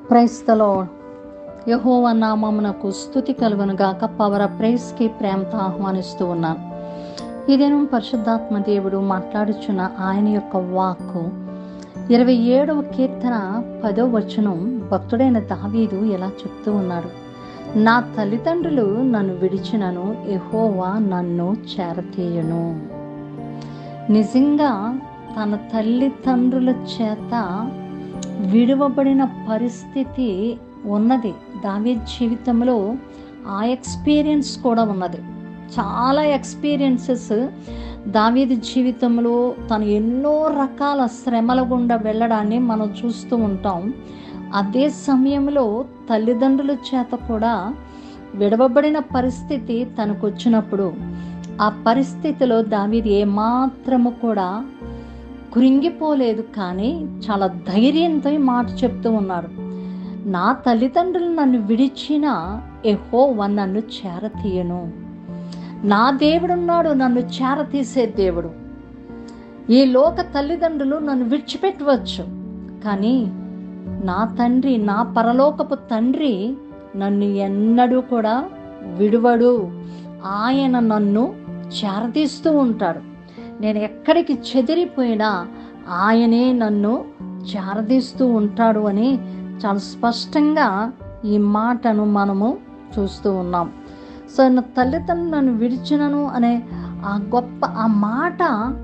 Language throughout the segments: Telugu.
క్రైస్తలో యహోవ నామమునకు స్థుతి కలుగును గాక పవర్ ప్రైస్కి ప్రేమతో ఆహ్వానిస్తూ ఉన్నాను ఇదేను పరిశుద్ధాత్మ దేవుడు మాట్లాడుచున్న ఆయన యొక్క వాక్కు ఇరవై ఏడవ కీర్తన పదో వచనం భక్తుడైన దావీదు ఇలా చెప్తూ ఉన్నాడు నా తల్లిదండ్రులు నన్ను విడిచినను ఎహోవా నన్ను చేరతీయను నిజంగా తన తల్లిదండ్రుల చేత విడువబడిన పరిస్థితి ఉన్నది దావీ జీవితంలో ఆ ఎక్స్పీరియన్స్ కూడా ఉన్నది చాలా ఎక్స్పీరియన్సెస్ దావీది జీవితంలో తను ఎన్నో రకాల శ్రమల గుండా వెళ్ళడాన్ని మనం చూస్తూ ఉంటాం అదే సమయంలో తల్లిదండ్రుల చేత కూడా విడవబడిన పరిస్థితి తనకు వచ్చినప్పుడు ఆ పరిస్థితిలో దావీది ఏమాత్రము కూడా కృంగిపోలేదు కానీ చాలా ధైర్యంతో ఈ మాట చెప్తూ ఉన్నాడు నా తల్లిదండ్రులు నన్ను విడిచిన ఎహో నన్ను చేరతీయను నా దేవుడున్నాడు నన్ను చేరతీసే దేవుడు ఈ లోక తల్లిదండ్రులు నన్ను విడిచిపెట్టవచ్చు కానీ నా తండ్రి నా పరలోకపు తండ్రి నన్ను ఎన్నడూ కూడా విడువడు ఆయన నన్ను చేరతీస్తూ ఉంటాడు నేను ఎక్కడికి చెదిరిపోయినా ఆయనే నన్ను చేరదీస్తూ ఉంటాడు అని చాలా స్పష్టంగా ఈ మాటను మనము చూస్తూ ఉన్నాం సో నా తల్లిదండ్రులు నన్ను విడిచినను అనే ఆ గొప్ప ఆ మాట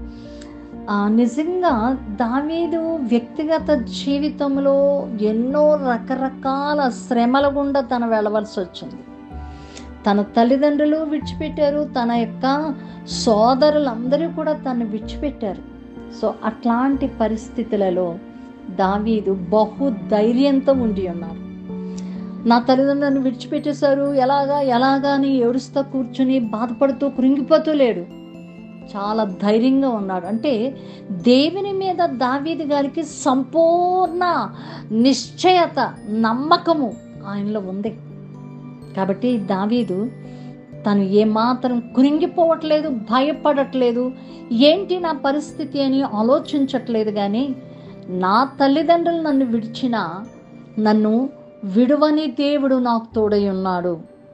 ఆ నిజంగా దావీదు వ్యక్తిగత జీవితంలో ఎన్నో రకరకాల శ్రమల గుండా తను వెళ్ళవలసి వచ్చింది తన తల్లిదండ్రులు విడిచిపెట్టారు తన యొక్క సోదరులందరూ కూడా తను విడిచిపెట్టారు సో అట్లాంటి పరిస్థితులలో దావీదు బహు ధైర్యంతో ఉండి ఉన్నారు నా తల్లిదండ్రులను విడిచిపెట్టేశారు ఎలాగా ఎలాగా అని ఏడుస్తూ కూర్చుని బాధపడుతూ కృంగిపోతూ లేడు చాలా ధైర్యంగా ఉన్నాడు అంటే దేవుని మీద దావీది గారికి సంపూర్ణ నిశ్చయత నమ్మకము ఆయనలో ఉంది కాబట్టి దావీదు తను ఏమాత్రం కృంగిపోవట్లేదు భయపడట్లేదు ఏంటి నా పరిస్థితి అని ఆలోచించట్లేదు కానీ నా తల్లిదండ్రులు నన్ను విడిచిన నన్ను విడువని దేవుడు నాకు తోడై ఉన్నాడు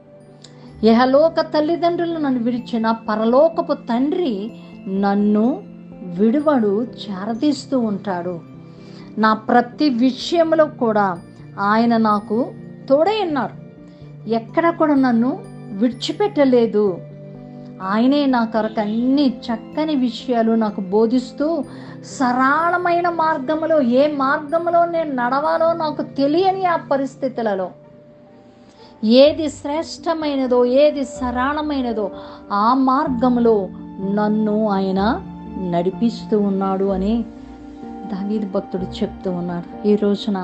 యహలోక తల్లిదండ్రులు నన్ను విడిచిన పరలోకపు తండ్రి నన్ను విడువడు చేరదీస్తూ ఉంటాడు నా ప్రతి విషయంలో కూడా ఆయన నాకు తోడై ఉన్నాడు ఎక్కడ కూడా నన్ను విడిచిపెట్టలేదు ఆయనే నా కొరకు అన్ని చక్కని విషయాలు నాకు బోధిస్తూ సరళమైన మార్గంలో ఏ మార్గంలో నేను నడవాలో నాకు తెలియని ఆ పరిస్థితులలో ఏది శ్రేష్టమైనదో ఏది సరళమైనదో ఆ మార్గంలో నన్ను ఆయన నడిపిస్తూ ఉన్నాడు అని దావీదు భక్తుడు చెప్తూ ఉన్నాడు ఈ రోజున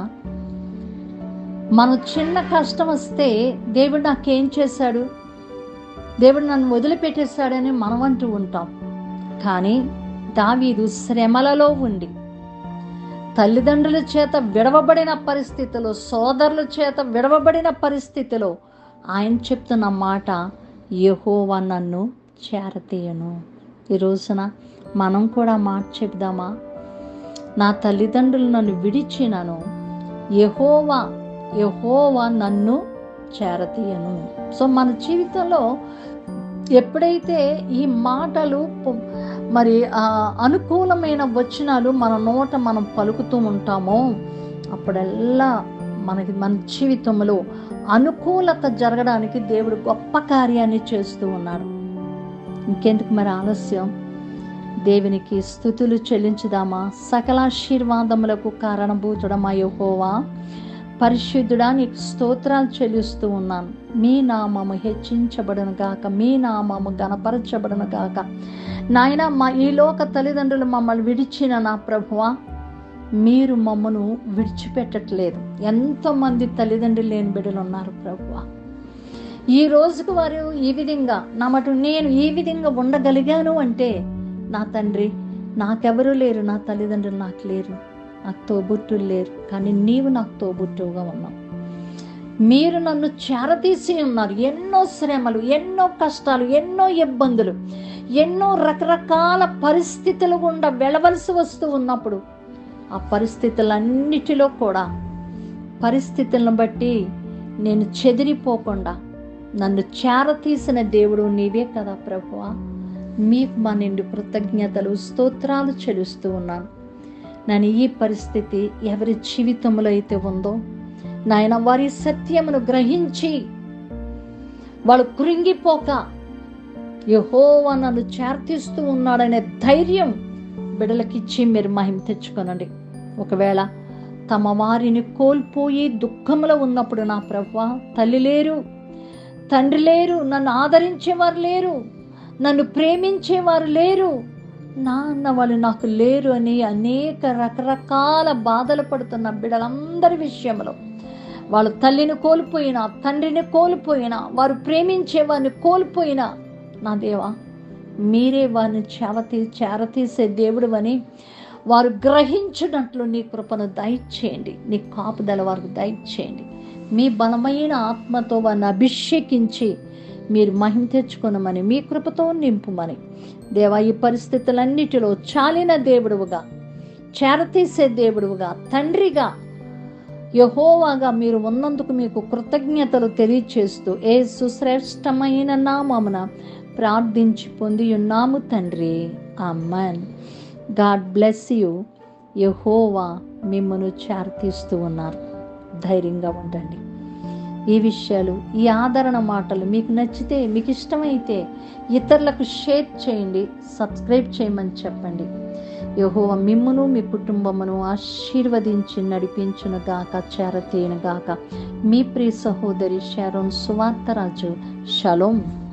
మన చిన్న కష్టం వస్తే దేవుడు నాకేం చేశాడు దేవుడు నన్ను వదిలిపెట్టేశాడని మనం అంటూ ఉంటాం కానీ దావీదు శ్రమలలో ఉండి తల్లిదండ్రుల చేత విడవబడిన పరిస్థితిలో సోదరుల చేత విడవబడిన పరిస్థితిలో ఆయన చెప్తున్న మాట యహోవా నన్ను చేరతీయను ఈ రోజున మనం కూడా మాట చెప్దామా నా తల్లిదండ్రులు నన్ను విడిచినను యహోవా యహోవా నన్ను చేరతీయను సో మన జీవితంలో ఎప్పుడైతే ఈ మాటలు మరి అనుకూలమైన వచనాలు మన నోట మనం పలుకుతూ ఉంటామో అప్పుడల్లా మనకి మన జీవితంలో అనుకూలత జరగడానికి దేవుడు గొప్ప కార్యాన్ని చేస్తూ ఉన్నాడు ఇంకెందుకు మరి ఆలస్యం దేవునికి స్థుతులు చెల్లించుదామా సకలాశీర్వాదములకు కారణభూతుడమా యహోవా పరిశుద్ధుడా నీకు స్తోత్రాలు చెల్లిస్తూ ఉన్నాను మీ నామము హెచ్చించబడను గాక మీ నామము గణపరచబడను గాక నాయన మా ఈ లోక తల్లిదండ్రులు మమ్మల్ని విడిచిన నా ప్రభువ మీరు మమ్మను విడిచిపెట్టట్లేదు ఎంతోమంది తల్లిదండ్రులు లేని బిడ్డలు ఉన్నారు ప్రభువ ఈ రోజుకు వారు ఈ విధంగా నా మటు నేను ఈ విధంగా ఉండగలిగాను అంటే నా తండ్రి నాకెవరూ లేరు నా తల్లిదండ్రులు నాకు లేరు నాకు తోబుట్టులు లేరు కానీ నీవు నాకు తోబుట్టువుగా ఉన్నావు మీరు నన్ను చేరతీసి ఉన్నారు ఎన్నో శ్రమలు ఎన్నో కష్టాలు ఎన్నో ఇబ్బందులు ఎన్నో రకరకాల పరిస్థితులు గుండా వెళ్ళవలసి వస్తూ ఉన్నప్పుడు ఆ పరిస్థితులన్నిటిలో కూడా పరిస్థితులను బట్టి నేను చెదిరిపోకుండా నన్ను చేరతీసిన దేవుడు నీవే కదా ప్రభువా మీకు మా నిండు కృతజ్ఞతలు స్తోత్రాలు చెల్లిస్తూ ఉన్నాను నేను ఈ పరిస్థితి ఎవరి జీవితంలో అయితే ఉందో నాయన వారి సత్యమును గ్రహించి వాళ్ళు కృంగిపోక యహోవా నన్ను చేర్తిస్తూ ఉన్నాడనే ధైర్యం బిడలకిచ్చి మీరు మహిమ తెచ్చుకొనండి ఒకవేళ తమ వారిని కోల్పోయి దుఃఖంలో ఉన్నప్పుడు నా ప్రభు తల్లి లేరు తండ్రి లేరు నన్ను ఆదరించేవారు లేరు నన్ను ప్రేమించేవారు లేరు నాన్న వాళ్ళు నాకు లేరు అని అనేక రకరకాల బాధలు పడుతున్న బిడ్డలందరి విషయంలో వాళ్ళ తల్లిని కోల్పోయినా తండ్రిని కోల్పోయినా వారు ప్రేమించే వారిని కోల్పోయినా నా దేవా మీరే వారిని చేవతీ చేరతీసే దేవుడు అని వారు గ్రహించినట్లు నీ కృపను దయచేయండి నీ కాపుదల వారికి దయచేయండి మీ బలమైన ఆత్మతో వారిని అభిషేకించి మీరు మహిమ తెచ్చుకొనమని మీ కృపతో నింపుమని దేవా ఈ పరిస్థితులన్నిటిలో చాలిన దేవుడువుగా చేరతీసే దేవుడువుగా తండ్రిగా యహోవాగా మీరు ఉన్నందుకు మీకు కృతజ్ఞతలు తెలియచేస్తూ ఏ సుశ్రేష్టమైన నామమున ప్రార్థించి పొంది ఉన్నాము తండ్రి అమ్మన్ గాడ్ బ్లెస్ యూ యహోవా మిమ్మను చేరతీస్తూ ఉన్నారు ధైర్యంగా ఉండండి ఈ విషయాలు ఈ ఆదరణ మాటలు మీకు నచ్చితే మీకు ఇష్టమైతే ఇతరులకు షేర్ చేయండి సబ్స్క్రైబ్ చేయమని చెప్పండి యహోవ మిమ్మును మీ కుటుంబమును ఆశీర్వదించి నడిపించును గాక చేరతీయను గాక మీ ప్రియ సహోదరి షారోన్ సువార్తరాజు షలోం